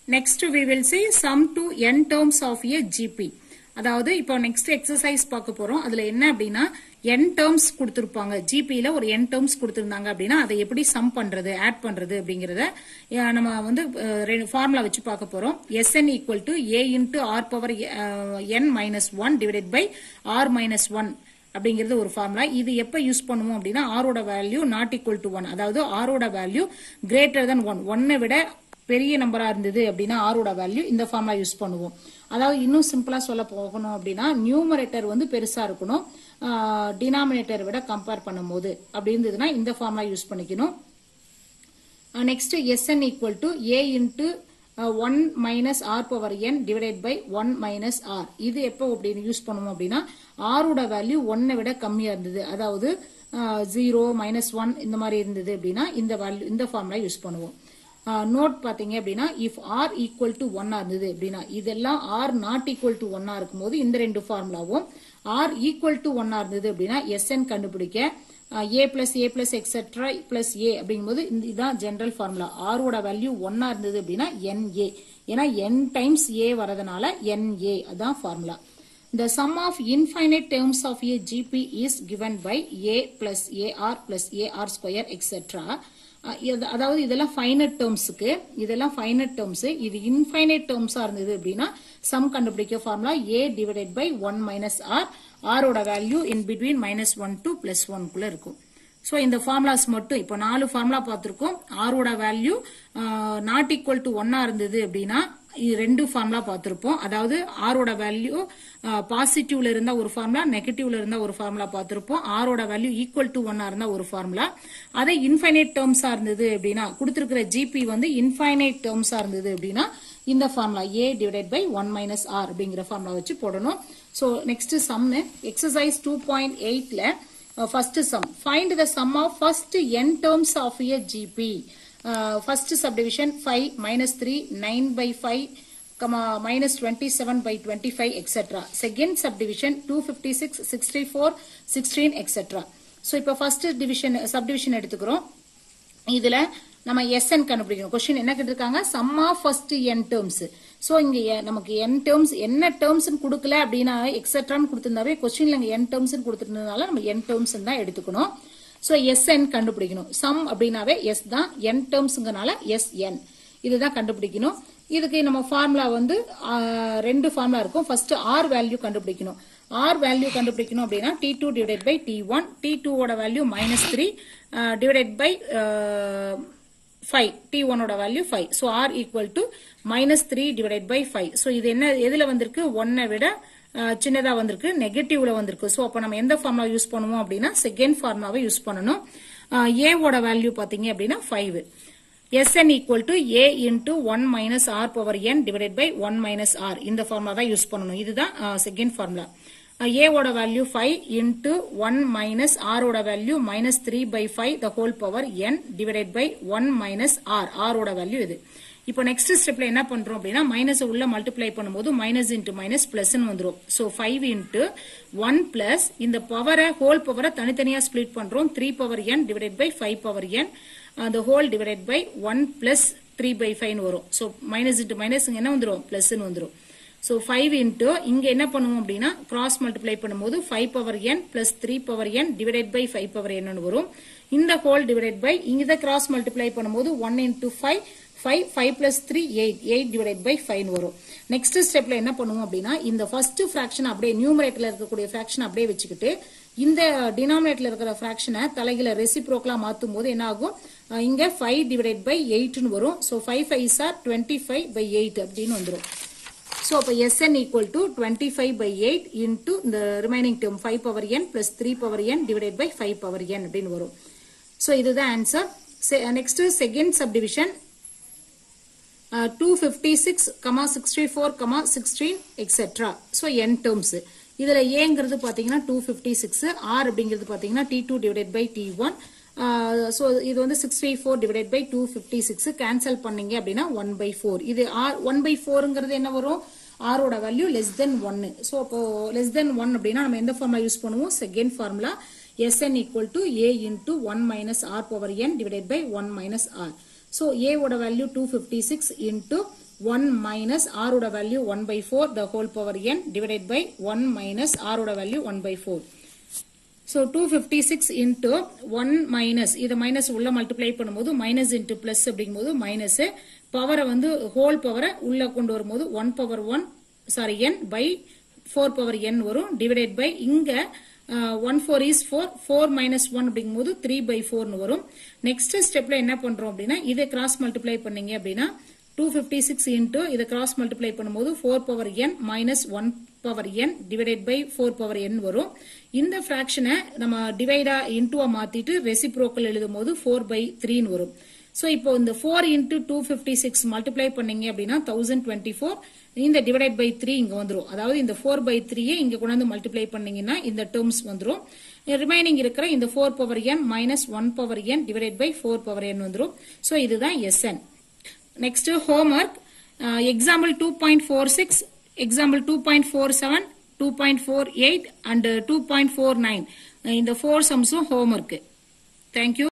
Next we will see sum to n terms of a GP. அதாவது இப்போ next exercise பார்க்க போறோம் அதுல என்ன அப்படின்னா n டேர்ம்ஸ் கொடுத்திருப்பாங்க ஜிபியில ஒரு n டேர்ம்ஸ் கொடுத்திருந்தாங்க அப்படின்னா அதை எப்படி சம் பண்றது ஆட் பண்றது அப்படிங்கறத அஹ், நம்ம வந்து ஃபார்முலா வச்சு பார்க்க போறோம் S n equal to a into r power n minus one divided by r minus one அப்படிங்கிறது ஒரு ஃபார்முலா இது எப்ப யூஸ் பண்ணுவோம் அப்படின்னா ஆரோட value not equal to one அதாவது ஆரோட வேல்யூ கிரேட்டர் than ஒன் ஒன்னை விட பெரிய நம்பரா இருந்தது அப்படின்னா ஆரோட வேல்யூ இந்த ஃபார்முலா யூஸ் பண்ணுவோம் அதாவது இன்னும் சிம்பிளா சொல்ல போகணும் அப்படின்னா நியூமரேட்டர் வந்து பெருசா இருக்கணும் டினாமினேட்டர் விட கம்பேர் பண்ணும்போது அப்படி இருந்ததுன்னா இந்த ஃபார்முலா யூஸ் பண்ணிக்கணும் next S n equal to a into one minus r power n divided by one minus r இது எப்போ அப்படின்னு யூஸ் பண்ணுவோம் அப்படின்னா ஆரோட வேல்யூ ஒன்னை விட கம்மியா இருந்தது அதாவது ஜீரோ மைனஸ் ஒன் இந்த மாதிரி இருந்தது அப்படின்னா இந்த வேல்யூ இந்த ஃபார்முலா யூஸ் பண்ணுவோம் நோட் பாத்தீங்க அப்படின்னா இஃப் ஆர் ஈக்குவல் டு ஒன்னா இருந்தது அப்படின்னா இதெல்லாம் ஆர் நாட் ஈக்குவல் டு ஒன்னா இருக்கும்போது இந்த ரெண்டு ஃபார்முலாவும் ஆர் ஈக்குவல் டு ஒன்னா இருந்தது அப்படின்னா எஸ்என் கண்டுபிடிக்க a plus a plus etcetera plus a அப்படிங்கும்போது இந்த- இதுதான் ஜெனரல் ஃபார்முலா ஆரோட வேல்யூ ஒன்னா இருந்தது அப்படின்னா என் ஏ ஏன்னா என் டைம்ஸ் ஏ வரதுனால என் ஏ அதான் formula The sum of infinite terms of a GP is given by a plus AR plus AR square etc. அஹ் இது- அதாவது இதெல்லாம் ஃபைனட் டேர்ம்ஸுக்கு இதெல்லாம் ஃபைனட் டேர்ம்ஸ் இது இன்ஃபைனைட் டேர்ம்ஸா இருந்தது அப்படின்னா சம் கண்டுபிடிக்க formula a divided by one minus r ஆரோட value in between minus one to plus ஒன்குள்ள இருக்கும் ஸோ இந்த ஃபார்முலாஸ் மட்டும் இப்போ நாலு ஃபார்முலா பார்த்திருக்கோம் ஆரோட வேல்யூ நாட் ஈக்குவல் டு ஒன்னா இருந்தது அப்படின்னா இது ரெண்டு ஃபார்முலா பார்த்திருப்போம் அதாவது ஆரோட வேல்யூ பாசிட்டிவ்ல இருந்தா ஒரு ஃபார்முலா நெகட்டிவ்ல இருந்தா ஒரு ஃபார்முலா பார்த்திருப்போம் ஆரோட வேல்யூ ஈக்குவல் டு ஒன்னா இருந்தா ஒரு ஃபார்முலா அதே இன்ஃபைனைட் டேர்ம்ஸா இருந்தது அப்படின்னா கொடுத்திருக்கிற ஜிபி வந்து இன்ஃபைனைட் டேர்ம்ஸா இருந்தது அப்படின்னா இந்த formula a divided by one minus r அப்படிங்கிற ஃபார்முலா வச்சு போடணும் so next sum exercise two point எயிட்ல Uh, first sum. Find the sum of first n terms of a GP. Uh, first subdivision 5 minus 3 9 by 5 comma minus 27 by 25 etc. Second subdivision 256 64 16 etc. So இப்போ first division subdivision எடுத்துக்கிறோம் இதுல நம்ம SN கண்டுபிடிக்கணும் question என்ன கேட்டிருக்காங்க sum of first n terms so இங்க எ- நமக்கு என் டேர்ம்ஸ் என்ன டேர்ம்ஸ் கொடுக்கல அப்படின்னா எக்ஸெட்ரான்னு கொடுத்திருந்தாவே கொஸ்டின்ல இங்க என் டேர்ம்ஸ் கொடுத்திருந்ததுனால நம்ம என் டேர்ம்ஸ் தான் எடுத்துக்கணும் சோ எஸ்என் கண்டுபிடிக்கணும் சம் அப்படின்னாவே எஸ் தான் என் டேர்ம்ஸ்ங்கனால எஸ் என் இதுதான் கண்டுபிடிக்கணும் இதுக்கு நம்ம ஃபார்முலா வந்து ஆ, ரெண்டு ஃபார்முலா இருக்கும் ஃபர்ஸ்ட் ஆர் வேல்யூ கண்டுபிடிக்கணும் ஆர் வேல்யூ கண்டுபிடிக்கணும் அப்படின்னா t two divide by t one t டூவோட value minus three divide by five t ஒனோட value five so r equal to minus three divide by five so இது என்ன எதுல வந்திருக்கு ஒன்னை விட அஹ், சின்னதா வந்திருக்கு நெகட்டிவ்ல வந்திருக்கு ஸோ அப்போ நம்ம எந்த ஃபார்முலா யூஸ் பண்ணுவோம் அப்படின்னா செகண்ட் ஃபார்முலாவை யூஸ் பண்ணணும் ஏவோட வேல்யூ பாத்தீங்க அப்படின்னா five Sn equal to a into 1 minus r power n divided by 1 minus r இந்த ஃபார்முலா தான் யூஸ் பண்ணணும் இதுதான் செகண்ட் ஃபார்முலா a ஓட வேல்யூ 5 into 1 minus r ஓட value minus 3 by 5 the whole power n divided by 1 minus r r ஓட value இது இப்போ next ஸ்டெப்ல என்ன பண்றோம் அப்படின்னா மைனஸ் உள்ள மல்டிப்ளை பண்ணும்போது மைனஸ் இன்டு மைனஸ் பிளஸ் வந்துரும் so five into one plus இந்த பவரை ஹோல் பவரை தனித்தனியா ஸ்பிளிட் பண்றோம் three power n divided by five power n அந்த whole divided by one plus three by five வரும் ஸோ மைனஸ் இன்ட்டு மைனஸ் என்ன வந்துரும் பிளஸ் வந்துரும் ஸோ ஃபைவ் இன்ட்டு இங்க என்ன பண்ணுவோம் அப்படின்னா கிராஸ் மல்டிப்ளை பண்ணும்போது five power n plus three power n divided by five power n வரும் இந்த ஹோல் டிவைடட் பை இங்க கிராஸ் மல்டிப்ளை பண்ணும்போது one into five five five plus three eight eight divided by five வரும் next ஸ்டெப்ல என்ன பண்ணுவோம் அப்படின்னா இந்த ஃபர்ஸ்ட் ஃபிராக்ஷன் அப்படியே நியூமரேட்டர்ல இருக்கக்கூடிய ஃபிராக்ஷன் அப்படியே வச்சுக்கிட்டு இந்த டினாமினேட்டர்ல இருக்கிற ஃபிராக்ஷனை தலைகளை ரெசிப்ரோக்கலா மாத்தும் போது என்ன ஆகும் அஹ் இங்க ஃபைவ் டிவைடட் பை எயிட்னு வரும் so five five sir twenty five by eight அப்படின்னு வந்துடும் ஸோ அப்போ S n equal to twenty five by eight into இந்த remaining term five power n plus three power n divided by five power n அப்படின்னு வரும் so இதுதான் answer next second subdivision two fifty six comma sixty four comma sixteen etcetera so n terms இதுல ஏங்கிறது பாத்தீங்கன்னா two fifty six r அப்படிங்கிறது பாத்தீங்கன்னா t two divide by t one so இது வந்து sixty four divide by two fifty six cancel பண்ணீங்க அப்படின்னா one by four இது ஆர் ஒன் பை ஃபோருங்கிறது என்ன வரும் ஆரோட வேல்யூ லெஸ் தென் ஒன்னு ஸோ அப்போ லெஸ் தென் ஒன் அப்படின்னா நம்ம எந்த ஃபார்முலா யூஸ் பண்ணுவோம் second formula Sn equal to a into 1 minus r power n divided by 1 minus r. So a ஓட வேல்யூ 256 into ஒன் மைனஸ் ஆரோட value one by four the whole power n divided by one minus ஆரோட value one by four so two fifty six into one minus இதை minus உள்ள multiply பண்ணும்போது minus into plus அப்படிங்கும்போது minus பவரை வந்து whole பவரை உள்ள கொண்டு வரும்போது one power one sorry n by four power n வரும் டிவைடட் பை இங்க one four is four four minus one அப்படிங்கும்போது த்ரீ பை ஃபோர்னு வரும் நெக்ஸ்ட் ஸ்டெப்ல என்ன பண்றோம் அப்படின்னா இதை கிராஸ் மல்டிப்ளை பண்ணீங்க அப்படின்னா டூ ஃபிஃப்டி சிக்ஸ் இன்டூ இதை கிராஸ் மல்டிப்ளை பண்ணும்போது four power n minus one power n divided by four power n வரும் இந்த ஃபிராக்ஷனை நம்ம டிவைடா இன்டூவா மாத்திட்டு ரெசிப்ரோக்கல் எழுதும் போது ஃபோர் பை த்ரீன்னு வரும் ஸோ இப்போ இந்த four into two fifty six multiply பண்ணீங்க அப்படின்னா தௌசண்ட் டுவெண்ட்டி ஃபோர் இந்த டிவைடட் பை த்ரீ இங்க வந்துரும் அதாவது இந்த ஃபோர் பை த்ரீயே இங்க கொண்டாந்து மல்டிப்ளை பண்ணீங்கன்னா இந்த டேர்ம்ஸ் வந்துரும் ரிமைனிங் இருக்கிற இந்த four power n minus one power n divided by four power n வந்துரும் ஸோ இதுதான் S n next homework example two point four six example two point four seven two point four eight and two point four nine இந்த four சம்ஸும் homework thank you